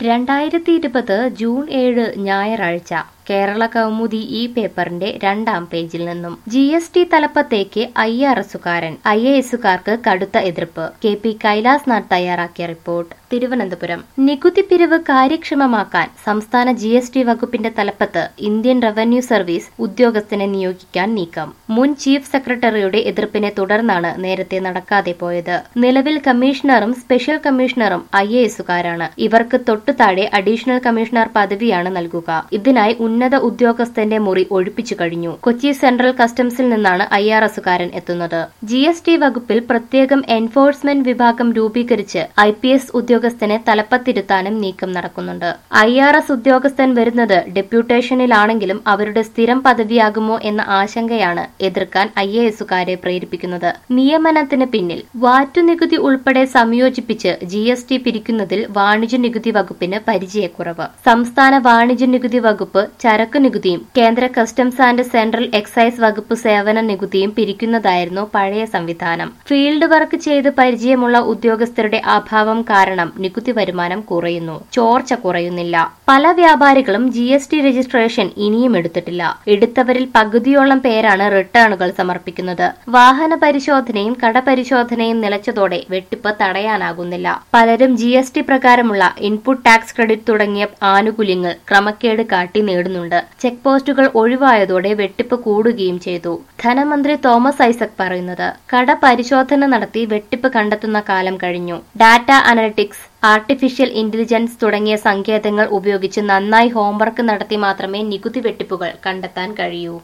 രണ്ടായിരത്തി ഇരുപത് ജൂൺ ഏഴ് ഞായറാഴ്ച കേരള കൗമുദി ഈ പേപ്പറിന്റെ രണ്ടാം പേജിൽ നിന്നും ജി എസ് ടി തലപ്പത്തേക്ക് ഐ ആർ എസുകാരൻ ഐ എ എസുകാർക്ക് കടുത്ത എതിർപ്പ് കെ പി കൈലാസ് നാഥ് തയ്യാറാക്കിയ റിപ്പോർട്ട് തിരുവനന്തപുരം നികുതി പിരിവ് കാര്യക്ഷമമാക്കാൻ സംസ്ഥാന ജി എസ് ടി വകുപ്പിന്റെ തലപ്പത്ത് ഇന്ത്യൻ റവന്യൂ സർവീസ് ഉദ്യോഗസ്ഥനെ നിയോഗിക്കാൻ നീക്കം മുൻ ചീഫ് സെക്രട്ടറിയുടെ എതിർപ്പിനെ തുടർന്നാണ് നേരത്തെ നടക്കാതെ പോയത് നിലവിൽ കമ്മീഷണറും സ്പെഷ്യൽ കമ്മീഷണറും ഐ എ എസുകാരാണ് ഇവർക്ക് തൊട്ടു താഴെ അഡീഷണൽ കമ്മീഷണർ പദവിയാണ് നൽകുക ഇതിനായി ഉന്നത ഉദ്യോഗസ്ഥന്റെ മുറി ഒഴിപ്പിച്ചു കഴിഞ്ഞു കൊച്ചി സെൻട്രൽ കസ്റ്റംസിൽ നിന്നാണ് ഐ ആർ എസുകാരൻ എത്തുന്നത് ജി എസ് ടി വകുപ്പിൽ പ്രത്യേകം എൻഫോഴ്സ്മെന്റ് വിഭാഗം രൂപീകരിച്ച് ഐ പി എസ് ഉദ്യോഗസ്ഥനെ തലപ്പത്തിരുത്താനും നീക്കം നടക്കുന്നുണ്ട് ഐ ആർ എസ് ഉദ്യോഗസ്ഥൻ വരുന്നത് ഡെപ്യൂട്ടേഷനിലാണെങ്കിലും അവരുടെ സ്ഥിരം പദവിയാകുമോ എന്ന ആശങ്കയാണ് എതിർക്കാൻ ഐ എ എസുകാരെ പ്രേരിപ്പിക്കുന്നത് നിയമനത്തിന് പിന്നിൽ വാറ്റുനികുതി ഉൾപ്പെടെ സംയോജിപ്പിച്ച് ജി എസ് ടി പിരിക്കുന്നതിൽ വാണിജ്യ നികുതി വകുപ്പിന് പരിചയക്കുറവ് സംസ്ഥാന വാണിജ്യ നികുതി വകുപ്പ് ചരക്ക് നികുതിയും കേന്ദ്ര കസ്റ്റംസ് ആൻഡ് സെൻട്രൽ എക്സൈസ് വകുപ്പ് സേവന നികുതിയും പിരിക്കുന്നതായിരുന്നു പഴയ സംവിധാനം ഫീൽഡ് വർക്ക് ചെയ്ത് പരിചയമുള്ള ഉദ്യോഗസ്ഥരുടെ അഭാവം കാരണം നികുതി വരുമാനം കുറയുന്നു ചോർച്ച കുറയുന്നില്ല പല വ്യാപാരികളും ജി എസ് ടി രജിസ്ട്രേഷൻ ഇനിയും എടുത്തിട്ടില്ല എടുത്തവരിൽ പകുതിയോളം പേരാണ് റിട്ടേണുകൾ സമർപ്പിക്കുന്നത് വാഹന പരിശോധനയും കടപരിശോധനയും നിലച്ചതോടെ വെട്ടിപ്പ് തടയാനാകുന്നില്ല പലരും ജി എസ് ടി പ്രകാരമുള്ള ഇൻപുട്ട് ടാക്സ് ക്രെഡിറ്റ് തുടങ്ങിയ ആനുകൂല്യങ്ങൾ ക്രമക്കേട് കാട്ടി നേടുന്നുണ്ട് ചെക്ക് പോസ്റ്റുകൾ ഒഴിവായതോടെ വെട്ടിപ്പ് കൂടുകയും ചെയ്തു ധനമന്ത്രി തോമസ് ഐസക് പറയുന്നത് കട പരിശോധന നടത്തി വെട്ടിപ്പ് കണ്ടെത്തുന്ന കാലം കഴിഞ്ഞു ഡാറ്റ അനലിറ്റിക്സ് ആർട്ടിഫിഷ്യൽ ഇന്റലിജൻസ് തുടങ്ങിയ സങ്കേതങ്ങൾ ഉപയോഗിച്ച് നന്നായി ഹോംവർക്ക് നടത്തി മാത്രമേ നികുതി വെട്ടിപ്പുകൾ കണ്ടെത്താൻ കഴിയൂ